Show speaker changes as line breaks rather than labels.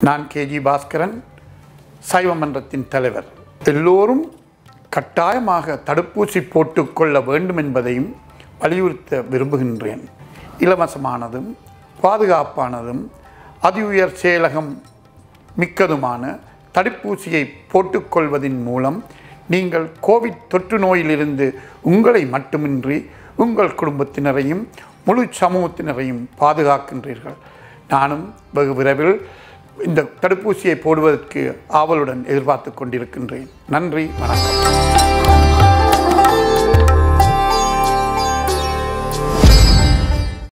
நான் கேஜி பாஸ்கரன் சைவ மன்றத்தின் தலைவர் எல்லோரும் கட்டாயமாக தடுப்பூசி போட்டுக்கொள்ள வேண்டும் என்பதையும் வலியுறுத்த விரும்புகின்றேன் இலவசமானதும் பாதுகாப்பானதும் அதி உயர் செயலகம் மிக்கதுமான தடுப்பூசியை போட்டுக்கொள்வதன் மூலம் நீங்கள் கோவிட் தொற்று நோயிலிருந்து உங்களை மட்டுமின்றி உங்கள் குடும்பத்தினரையும் முழு சமூகத்தினரையும் பாதுகாக்கின்றீர்கள் நானும் வெகு விரைவில் இந்த தடுப்பூசியை போடுவதற்கு ஆவலுடன் எதிர்பார்த்து கொண்டிருக்கின்றேன் நன்றி வணக்கம்